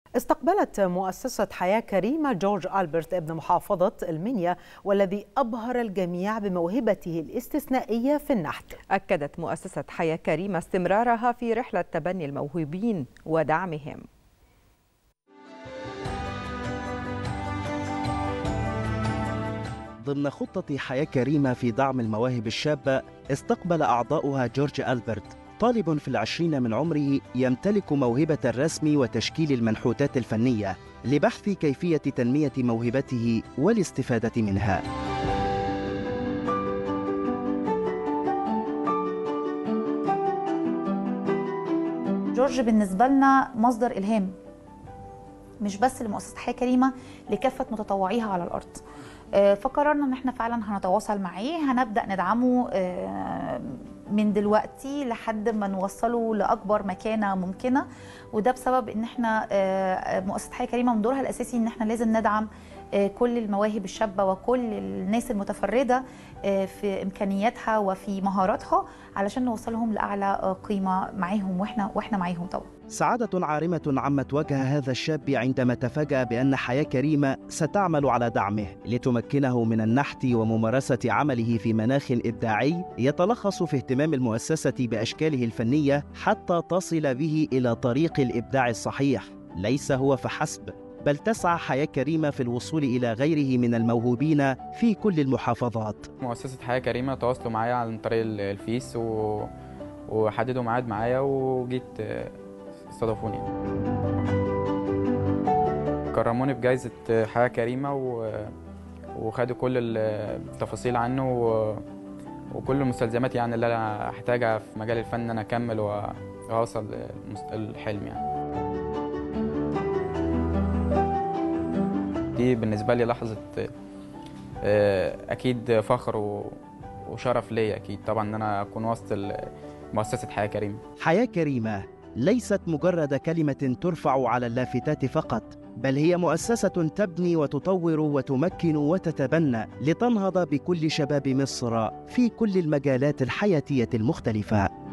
استقبلت مؤسسة حياة كريمة جورج ألبرت ابن محافظة المنيا والذي أبهر الجميع بموهبته الاستثنائية في النحت أكدت مؤسسة حياة كريمة استمرارها في رحلة تبني الموهوبين ودعمهم ضمن خطة حياة كريمة في دعم المواهب الشابة استقبل أعضاؤها جورج ألبرت طالب في العشرين من عمره يمتلك موهبة الرسم وتشكيل المنحوتات الفنية لبحث كيفية تنمية موهبته والاستفادة منها جورج بالنسبة لنا مصدر إلهام مش بس لمؤسسة حياة كريمة لكافة متطوعيها على الأرض فقررنا ان احنا فعلا هنتواصل معاه هنبدا ندعمه من دلوقتي لحد ما نوصله لاكبر مكانه ممكنه وده بسبب ان احنا مؤسسه حياه كريمه من دورها الاساسي ان احنا لازم ندعم كل المواهب الشابه وكل الناس المتفرده في امكانياتها وفي مهاراتها علشان نوصلهم لاعلى قيمه معاهم واحنا واحنا معاهم طبعا سعادة عارمة عمت وجه هذا الشاب عندما تفاجأ بأن حياة كريمة ستعمل على دعمه لتمكنه من النحت وممارسة عمله في مناخ إبداعي يتلخص في اهتمام المؤسسة بأشكاله الفنية حتى تصل به إلى طريق الإبداع الصحيح ليس هو فحسب بل تسعى حياة كريمة في الوصول إلى غيره من الموهوبين في كل المحافظات مؤسسة حياة كريمة تواصلوا معايا عن طريق الفيس و... وحددوا ميعاد معايا وجيت استضافوني كرموني بجائزة حياة كريمة و... وخدوا كل التفاصيل عنه و... وكل المستلزمات يعني اللي انا احتاجها في مجال الفن ان انا اكمل واوصل الحلم يعني دي بالنسبه لي لحظه اكيد فخر وشرف ليا اكيد طبعا ان انا اكون وسط مؤسسه حياه كريمه حياة كريمة ليست مجرد كلمة ترفع على اللافتات فقط بل هي مؤسسة تبني وتطور وتمكن وتتبنى لتنهض بكل شباب مصر في كل المجالات الحياتية المختلفة